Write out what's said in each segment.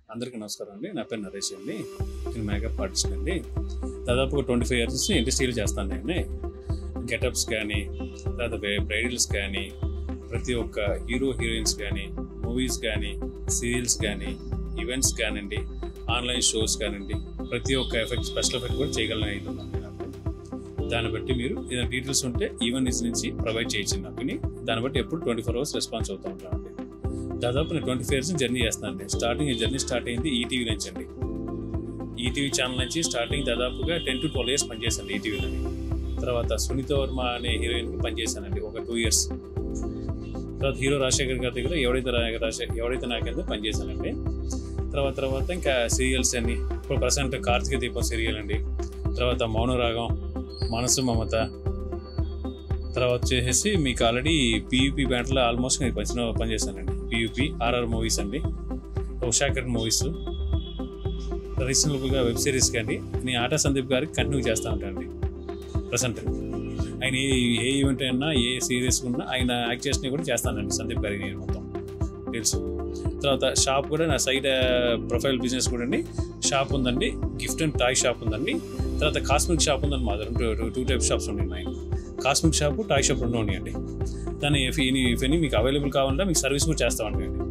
అందరికీ నమస్కారం అండి నా పేరు నరేష్ అండి నేను మేకప్ ఆర్టిస్ట్ అండి దాదాపు ట్వంటీ ఫైవ్ ఇయర్స్ ఇండస్ట్రీలో చేస్తాను నేను గెటప్స్ కానీ తర్వాత బ్రైడల్స్ కానీ ప్రతి ఒక్క హీరో హీరోయిన్స్ కానీ మూవీస్ కానీ సీరియల్స్ కానీ ఈవెంట్స్ కానివ్వండి ఆన్లైన్ షోస్ కానివ్వండి ప్రతి ఒక్క ఎఫెక్ట్ స్పెషల్ ఎఫెక్ట్ కూడా చేయగలను అవుతుందండి నాకు దాన్ని బట్టి మీరు ఏదైనా డీటెయిల్స్ ఉంటే ఈవెన్ నుంచి ప్రొవైడ్ చేయొచ్చు నాకు దాన్ని బట్టి ఎప్పుడు ట్వంటీ ఫోర్ అవర్స్ రెస్పాన్స్ అవుతూ ఉంటానండి దాదాపు నేను ట్వంటీ ఫైవ్ ఇయర్స్ జర్నీ చేస్తానండి స్టార్టింగ్ జర్నీ స్టార్ట్ అయింది ఈటీవీ నుంచి అండి ఈటీవీ ఛానల్ నుంచి స్టార్టింగ్ దాదాపుగా టెన్ టు ట్వెల్వ్ ఇయర్స్ పనిచేశాను ఈటీవీలోని తర్వాత సునీత వర్మ అనే హీరోయిన్కి పనిచేశానండి ఒక టూ ఇయర్స్ తర్వాత హీరో రాజశేఖర్ గారి దగ్గర ఎవడైతే రా- రాజశేఖర్ ఎవడైతే నాకెంతో పనిచేశానండి తర్వాత తర్వాత ఇంకా సీరియల్స్ అన్ని ఇప్పుడు ప్రజెంట్ కార్తీక దీపం సీరియల్ అండి తర్వాత మౌనరాగం మనసు మమత తర్వాత వచ్చేసి మీకు ఆల్రెడీ పీయూపీ బ్యాండ్లో ఆల్మోస్ట్ నేను పని పనిచేశానండి పీయూపీ ఆర్ఆర్ మూవీస్ అండి ఉషాకర్ మూవీస్ రీజనబుల్గా వెబ్ సిరీస్ కానీ నేను ఆటా సందీప్ గారికి కంటిన్యూ చేస్తూ ఉంటానండి ప్రజెంట్ ఆయన ఏ ఏ ఈవెంట్ అయినా ఏ సీరియస్ ఉన్నా ఆయన యాక్ట్ చేసినవి కూడా చేస్తానండి సందీప్ గారికి నేను మొత్తం తెలుసు తర్వాత షాప్ కూడా నా సైడ్ ప్రొఫైల్ బిజినెస్ కూడా అండి షాప్ ఉందండి గిఫ్ట్ అండ్ టాయ్ షాప్ ఉందండి తర్వాత కాస్మిక్ షాప్ ఉందండి మా దగ్గర టూ టైప్ షాప్స్ ఉన్నాయి మా కాస్మిక్ షాప్ టాయ్ షాప్ రెండు ఉన్నాయండి దాన్ని ఇఫ్ ఎనీ ఇఫ్ ఎనీ మీకు అవైలబుల్ కావాలంటే మీకు సర్వీస్ కూడా చేస్తామండి అండి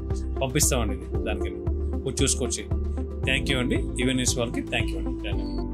పంపిస్తామండి ఇది దానికి వచ్చి చూసుకోవచ్చు థ్యాంక్ యూ అండి ఈవెన్ న్యూస్ వాళ్ళకి థ్యాంక్ యూ అండి ధన్యవాదాలు